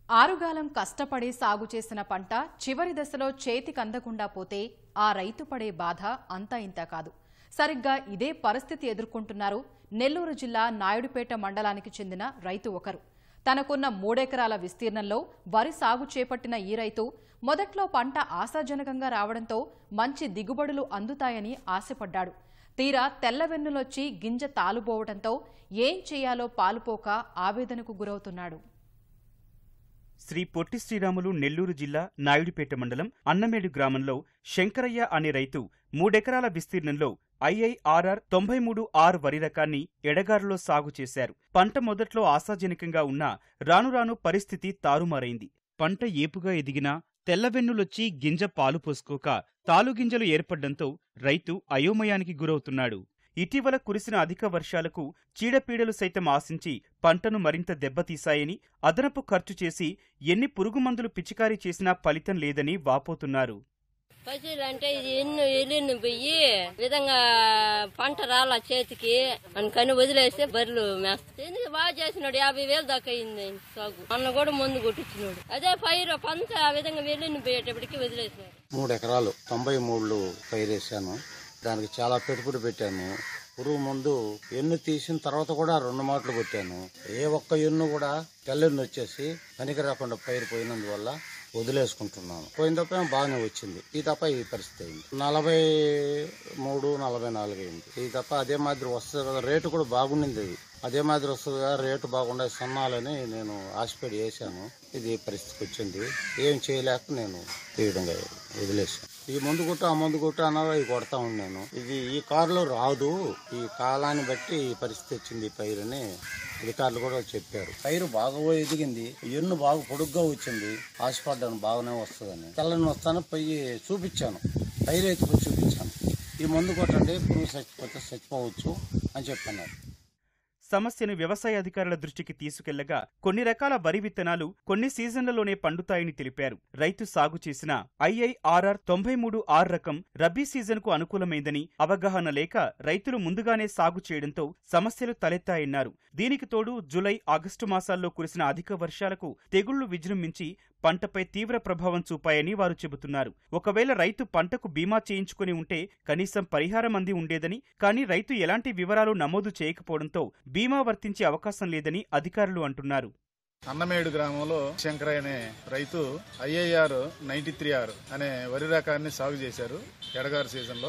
ఆరుగాలం కష్టపడి సాగు చేసిన పంట చివరి దశలో చేతికందకుండా పోతే ఆ రైతు పడే బాధ అంతా ఇంత కాదు సరిగ్గా ఇదే పరిస్థితి ఎదుర్కొంటున్నారు నెల్లూరు జిల్లా నాయుడుపేట మండలానికి చెందిన రైతు ఒకరు తనకున్న మూడెకరాల విస్తీర్ణంలో వరి సాగు చేపట్టిన ఈ రైతు మొదట్లో పంట ఆశాజనకంగా రావడంతో మంచి దిగుబడులు అందుతాయని ఆశపడ్డాడు తీరా తెల్లవెన్నులొచ్చి గింజ తాలుపోవడంతో ఏం చేయాలో పాలుపోక ఆవేదనకు గురవుతున్నాడు శ్రీ పొట్టి శ్రీరాములు నెల్లూరు జిల్లా నాయుడుపేట మండలం అన్నమేడు గ్రామంలో శంకరయ్య అనే రైతు మూడెకరాల విస్తీర్ణంలో ఐఐఆర్ఆర్ తొంభై మూడు ఆర్ వరి రకాన్ని ఎడగారులో సాగు చేశారు పంట మొదట్లో ఆశాజనకంగా ఉన్నా రాను రాను పరిస్థితి తారుమారైంది పంట ఏపుగా ఎదిగినా తెల్లవెన్నులొచ్చి గింజ పాలు పోసుకోక తాలుగింజలు ఏర్పడ్డంతో రైతు అయోమయానికి గురవుతున్నాడు ఇటీవల కురిసిన అధిక వర్షాలకు చీడపీడలు సైతం ఆశించి పంటను మరింత దెబ్బతీశాయని అదనపు ఖర్చు చేసి ఎన్ని పురుగుమందులు పిచికారీ చేసినా ఫలితం లేదని వాపోతున్నారు పశువులు అంటే ఇది ఎన్ను ఎల్లుని పోయి విధంగా పంట రాల చేతికి అనుకని వదిలేస్తే బర్రెలు మేస్తాయి ఎందుకు బాగా చేసినాడు యాభై వేలు దాకా అయింది ఆయన సాగు అన్న కూడా ముందు కొట్టించినాడు అదే పైరు పంట ఆ విధంగా వెల్లుని పోయేటప్పటికి వదిలేసినాడు మూడు ఎకరాలు తొంభై మూడు పైరేసాను దానికి చాలా పెట్టుబడి పెట్టాను పురుగు ముందు ఎన్ను తీసిన తర్వాత కూడా రెండు మాటలు కొట్టాను ఏ ఒక్క ఎన్ను కూడా తెల్లెన్ను వచ్చేసి పనికి రాకుండా పైరు పోయినందువల్ల వదిలేసుకుంటున్నాను పోయిన తప్ప బాగానే వచ్చింది ఈ తప్ప ఈ పరిస్థితి అయింది నలభై మూడు నలభై నాలుగు అయింది ఈ తప్ప అదే మాదిరి వస్తుంది కదా రేటు కూడా బాగుండింది అది అదే మాదిరి వస్తుంది కదా రేటు బాగుండే సన్నాలని నేను ఆశపడి వేసాను ఇది ఈ పరిస్థితికి వచ్చింది ఏం చేయలేక నేను ఈ విధంగా వదిలేసాను ఈ మందు కొట్టు ఆ మందు కొట్టు అన్నారు అవి కొడతా ఉన్నాను ఇది ఈ కారులో రాదు ఈ కాలాన్ని బట్టి ఈ పరిస్థితి వచ్చింది ఈ పైరుని అధికారులు కూడా చెప్పారు పైరు బాగా ఎదిగింది ఎన్ను బాగా పొడుగ్గా వచ్చింది ఆశపడ్డాను బాగానే వస్తుందని తెల్లని వస్తాను పోయి చూపించాను పైరు ఎత్తుకొని చూపించాను ఈ మందు కొట్టండి పురుగు చచ్చిపోతే చచ్చిపోవచ్చు అని చెప్పన్నారు సమస్యను వ్యవసాయ అధికారుల దృష్టికి తీసుకెళ్లగా కొన్ని రకాల వరి విత్తనాలు కొన్ని సీజన్లలోనే పండుతాయని తెలిపారు రైతు సాగు చేసిన ఐఐఆర్ఆర్ తొంభై మూడు ఆర్ రకం రబీ సీజన్కు అనుకూలమైందని అవగాహన లేక రైతులు ముందుగానే సాగు చేయడంతో సమస్యలు తలెత్తాయన్నారు దీనికి తోడు జులై ఆగస్టు మాసాల్లో కురిసిన అధిక వర్షాలకు తెగుళ్లు విజృంభించి పంటపై తీవ్ర ప్రభావం చూపాయని వారు చెబుతున్నారు ఒకవేళ రైతు పంటకు బీమా చేయించుకుని ఉంటే కనీసం పరిహారం అంది ఉండేదని కానీ రైతు ఎలాంటి వివరాలు నమోదు చేయకపోవడంతో బీమా వర్తించే అవకాశం లేదని అధికారులు అంటున్నారు అన్నమేడు గ్రామంలో శంకరయ్య అనే రైతు ఐఐఆర్ నైంటీ త్రీ ఆర్ అనే వరి రకాన్ని సాగు చేశారు ఎడగారు సీజన్లో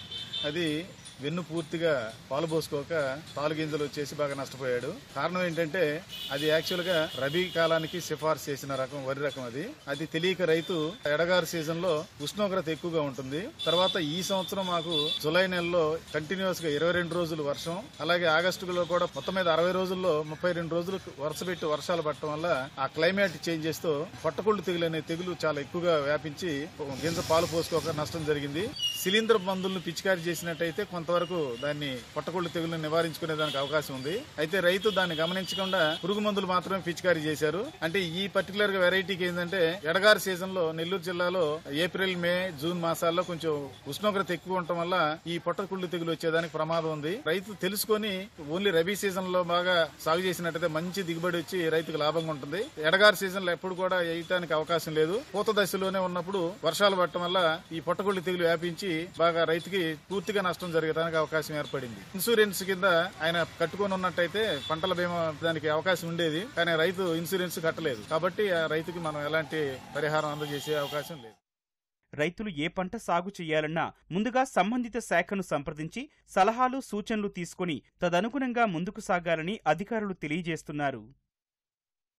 అది వెన్ను పూర్తిగా పాలు పోసుకోక పాలు గింజలు వచ్చేసి బాగా నష్టపోయాడు కారణం ఏంటంటే అది యాక్చువల్గా రబీ కాలానికి సిఫార్సు చేసిన రకం వరి రకం అది అది తెలియక రైతు ఎడగారు సీజన్ లో ఉష్ణోగ్రత ఎక్కువగా ఉంటుంది తర్వాత ఈ సంవత్సరం మాకు జులై నెలలో కంటిన్యూస్ గా ఇరవై రెండు రోజులు వర్షం అలాగే ఆగస్టులో కూడా మొత్తం మీద అరవై రోజుల్లో ముప్పై రెండు రోజులు వరుస పెట్టి వర్షాలు పడటం వల్ల ఆ క్లైమేట్ చేంజెస్ తో పొట్టకొళ్ళు తెగులు అనే తెగులు చాలా ఎక్కువగా వ్యాపించి గింజ పాలు పోసుకోక నష్టం జరిగింది శిలీంద్ర మందులను పిచికారీ చేసినట్టయితే కొంతవరకు దాన్ని పొట్టకొళ్ళు తెగులను నివారించుకునే దానికి అవకాశం ఉంది అయితే రైతు దాన్ని గమనించకుండా పురుగు మందులు మాత్రమే పిచికారీ చేశారు అంటే ఈ పర్టికులర్ గా వెరైటీకి ఏంటంటే ఎడగారు సీజన్ లో నెల్లూరు జిల్లాలో ఏప్రిల్ మే జూన్ మాసాల్లో కొంచెం ఉష్ణోగ్రత ఎక్కువ ఉండటం వల్ల ఈ పొట్టకుళ్ళు తెగులు వచ్చేదానికి ప్రమాదం ఉంది రైతు తెలుసుకొని ఓన్లీ రబీ సీజన్ లో బాగా సాగు చేసినట్టయితే మంచి దిగుబడి వచ్చి రైతుకు లాభంగా ఉంటుంది ఎడగారు సీజన్ లో ఎప్పుడు కూడా వేయటానికి అవకాశం లేదు పూత దశలోనే ఉన్నప్పుడు వర్షాలు పడటం వల్ల ఈ పొట్టకుళ్ళు తెగులు వ్యాపించి బాగా రైతుకి పూర్తిగా నష్టం జరగడానికి అవకాశం ఏర్పడింది ఇన్సూరెన్స్ కింద ఆయన కట్టుకొని ఉన్నట్టయితే పంటల బీమా దానికి అవకాశం ఉండేది కానీ రైతు ఇన్సూరెన్స్ కట్టలేదు కాబట్టి ఆ రైతుకి మనం ఎలాంటి పరిహారం అందజేసే అవకాశం లేదు రైతులు ఏ పంట సాగు చేయాలన్నా ముందుగా సంబంధిత శాఖను సంప్రదించి సలహాలు సూచనలు తీసుకుని తదనుగుణంగా ముందుకు సాగాలని అధికారులు తెలియజేస్తున్నారు